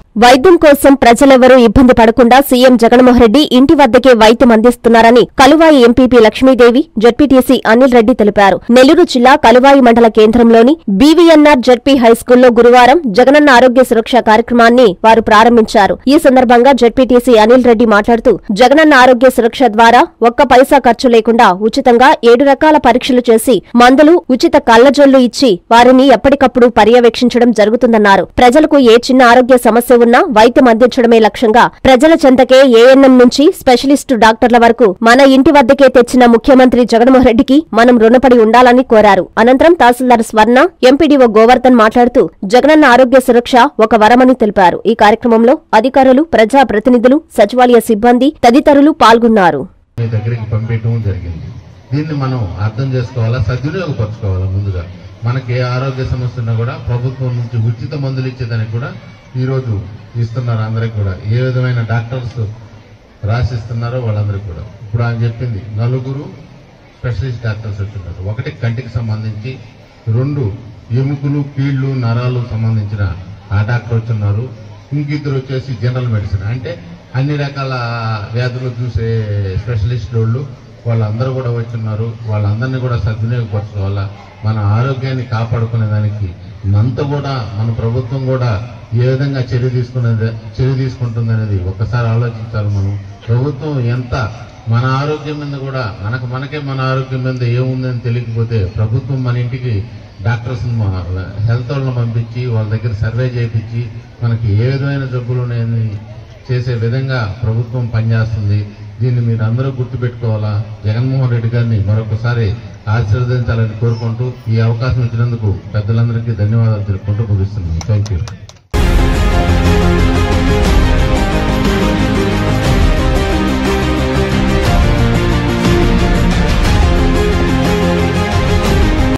వైద్యం కోసం ప్రజలెవరూ ఇబ్బంది పడకుండా సీఎం జగన్మోహన్ రెడ్డి ఇంటి వద్దకే వైద్యం అందిస్తున్నారని కలువాయి ఎంపీపీ లక్ష్మీదేవి జడ్పీటీసీ అనిల్ రెడ్డి తెలిపారు నెల్లూరు జిల్లా కలువాయి మండల కేంద్రంలోని బీవీఎన్ఆర్ జడ్పీ హైస్కూల్లో గురువారం జగనన్న ఆరోగ్య సురక్ష కార్యక్రమాన్ని వారు ప్రారంభించారు ఈ సందర్భంగా జడ్పీటీసీ అనిల్ రెడ్డి మాట్లాడుతూ జగనన్న ఆరోగ్య సురక్ష ద్వారా ఒక్క పైసా ఖర్చు లేకుండా ఉచితంగా ఏడు రకాల పరీక్షలు చేసి మందులు ఉచిత కళ్లజొల్లు ఇచ్చి వారిని ఎప్పటికప్పుడు పర్యవేక్షించడం జరుగుతుందన్నారు ప్రజలకు ఏ చిన్న ఆరోగ్య సమస్య ఉన్నా వైద్యం అందించడమే లక్ష్యంగా ప్రజల చెంతకే ఏఎన్ఎం నుంచి స్పెషలిస్టు డాక్టర్ల వరకు మన ఇంటి వద్దకే తెచ్చిన ముఖ్యమంత్రి జగన్మోహన్ రెడ్డికి మనం రుణపడి ఉండాలని కోరారు అనంతరం తహసీల్దార్ స్వర్ణ ఎంపీడీఓ గోవర్ధన్ మాట్లాడుతూ జగనన్న ఆరోగ్య సురక్ష ఒక వరమని తెలిపారు ఈ కార్యక్రమంలో అధికారులు ప్రజా ప్రతినిధులు సచివాలయ సిబ్బంది తదితరులు పాల్గొన్నారు మీ దగ్గరికి పంపించడం జరిగింది దీన్ని మనం అర్థం చేసుకోవాలా సద్వినియోగపరచుకోవాలా ముందుగా మనకి ఏ ఆరోగ్య సమస్య ఉన్నా కూడా ప్రభుత్వం నుంచి ఉచిత మందులు ఇచ్చేదానికి కూడా ఈరోజు ఇస్తున్నారు అందరికి కూడా ఏ విధమైన డాక్టర్స్ రాసిస్తున్నారో వాళ్ళందరికీ కూడా ఇప్పుడు ఆయన చెప్పింది నలుగురు స్పెషలిస్ట్ డాక్టర్స్ వచ్చిన్నారు ఒకటి కంటికి సంబంధించి రెండు ఎముకలు కీళ్లు నరాలు సంబంధించిన ఆ డాక్టర్ వచ్చున్నారు ఇంకిద్దరు వచ్చేసి జనరల్ మెడిసిన్ అంటే అన్ని రకాల వ్యాధులు చూసే స్పెషలిస్ట్ వాళ్ళు వాళ్ళందరూ కూడా వచ్చున్నారు వాళ్ళందరినీ కూడా సద్వినియోగపరచుకోవాలా మన ఆరోగ్యాన్ని కాపాడుకునే దానికి మనతో కూడా మన ప్రభుత్వం కూడా ఏ విధంగా చర్య తీసుకునేది చర్య తీసుకుంటుంది అనేది ఒకసారి ఆలోచించాలి మనం ప్రభుత్వం ఎంత మన ఆరోగ్యం మీద కూడా మనకు మనకే మన ఆరోగ్యం మీద ఏముందని తెలియకపోతే ప్రభుత్వం మన ఇంటికి డాక్టర్స్ హెల్త్ వాళ్ళని పంపించి వాళ్ళ దగ్గర సర్వే చేయించి మనకి ఏ విధమైన జబ్బులు ఉన్నాయని చేసే విధంగా ప్రభుత్వం పనిచేస్తుంది దీన్ని మీరు అందరూ గుర్తుపెట్టుకోవాలా జగన్మోహన్ రెడ్డి గారిని మరొకసారి ఆశీర్వదించాలని కోరుకుంటూ ఈ అవకాశం ఇచ్చినందుకు పెద్దలందరికీ ధన్యవాదాలు తెలుపుకుంటూ ముగిస్తున్నాను థ్యాంక్ యూ